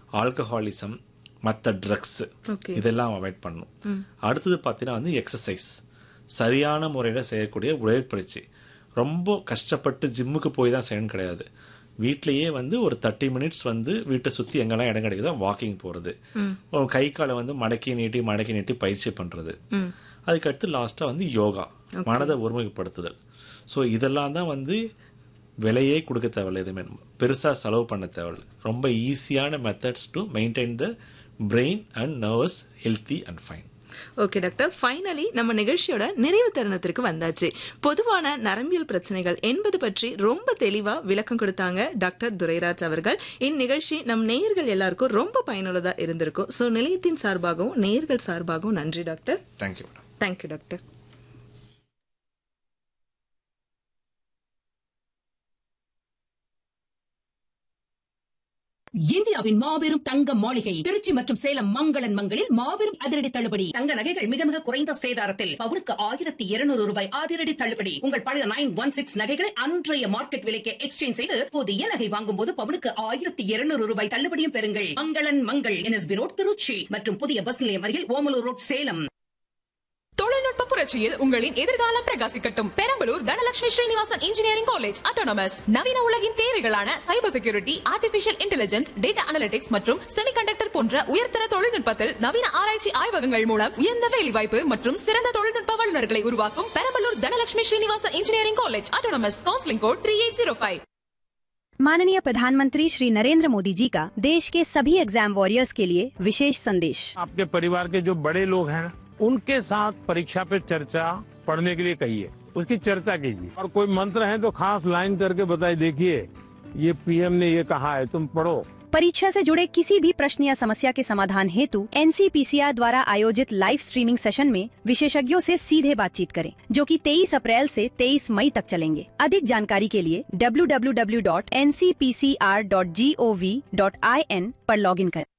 alcoholism மற்ற drugs okay இதெல்லாம் avoid பண்ணணும் அடுத்தது பார்த்தீங்கன்னா வந்து எக்ஸசைஸ் சரியான முறையில் செய்யக்கூடிய உடற்பயிற்சி ரொம்ப கஷ்டப்பட்டு ஜிம்முக்கு போய் தான் செய்யணும் கிடையாது வீட்லயே வந்து ஒரு தேர்ட்டி மினிட்ஸ் வந்து வீட்டை சுற்றி எங்கெல்லாம் இடம் கிடைக்குதோ வாக்கிங் போகிறது கை காலை வந்து மடக்கி நீட்டி மடக்கி நீட்டி பயிற்சி பண்ணுறது அதுக்கடுத்து லாஸ்ட்டாக வந்து யோகா மனதை ஒருமுகப்படுத்துதல் ஸோ இதெல்லாம் தான் வந்து விலையே கொடுக்க தேவையில்ல எதுவுமே பெருசாக செலவு பண்ண தேவையில்ல ரொம்ப ஈஸியான methods to maintain the brain and nerves healthy and fine okay doctor finally நம்ம நிகழ்ச்சியோட நிறைவு தருணத்திற்கு வந்தாச்சு பொதுவான நரம்பியல் பிரச்சனைகள் என்பது பற்றி ரொம்ப தெளிவா விளக்கம் கொடுத்தாங்க டாக்டர் துரைராஜ் அவர்கள் இந்நிகழ்ச்சி நம் நேயர்கள் எல்லாருக்கும் ரொம்ப பயனுள்ளதா இருந்திருக்கும் ஸோ நிலையத்தின் சார்பாகவும் நேயர்கள் சார்பாகவும் நன்றி doctor thank you madam thank you doctor இந்தியாவின் மாபெரும் தங்க மாளிகை திருச்சி மற்றும் சேலம் மங்களன் மங்களில் மாபெரும் அதிரடி தள்ளுபடி தங்க நகைகள் மிக மிக குறைந்த சேதாரத்தில் பவுனுக்கு ஆயிரத்தி இருநூறு ரூபாய் அதிரடி தள்ளுபடி உங்கள் பழைய நைன் ஒன் சிக்ஸ் நகைகளை அன்றைய மார்க்கெட் விலைக்கு எக்ஸ்சேஞ்ச் செய்து புதிய நகை வாங்கும் போது பவுனுக்கு ஆயிரத்தி இருநூறு ரூபாய் தள்ளுபடியும் பெறுங்கள் மங்களன் மங்கள் என்எஸ்பி ரோட் திருச்சி மற்றும் புதிய பஸ் நிலையம் அருகில் ஓமலூர் ரோட் சேலம் தொழில்நுட்ப புரட்சியில் உங்களின் எதிர்காலம் பிரகாசிக்கட்டும் Perambalur Dhanalakshmi Srinivasan engineering college autonomous நவீன உலகின் தேவைகளான cyber security artificial intelligence data analytics மற்றும் செமிகண்டக்டர் போன்ற உயர்தர தொழில்நுட்பத்தில் நவீன ஆராய்ச்சி ஆய்வகங்கள் மூலம் உயர்ந்த வேலைவாய்ப்பு மற்றும் சிறந்த தொழில்நுட்ப வல்லுநர்களை உருவாக்கும் Perambalur Dhanalakshmi Srinivasan engineering college autonomous counselling code three eight zero five माननीय प्रधानमंत्री श्री नरेंद्र मोदी जी का देश के सभी एग्जाम वॉरियर्स के लिए विशेष संदेश आपके परिवार के जो बड़े लोग हैं उनके साथ परीक्षा पे चर्चा पढ़ने के लिए कहिए उसकी चर्चा कीजिए और कोई मंत्र है तो खास लाइन करके बताइए देखिए ये पीएम ने ये कहा है तुम पढ़ो परीक्षा से जुड़े किसी भी प्रश्न या समस्या के समाधान हेतु एनसीपीसीआर द्वारा आयोजित लाइव स्ट्रीमिंग सेशन में विशेषज्ञों से सीधे बातचीत करें जो कि 23 अप्रैल से 23 मई तक चलेंगे अधिक जानकारी के लिए www.ncpcr.gov.in पर लॉगिन करें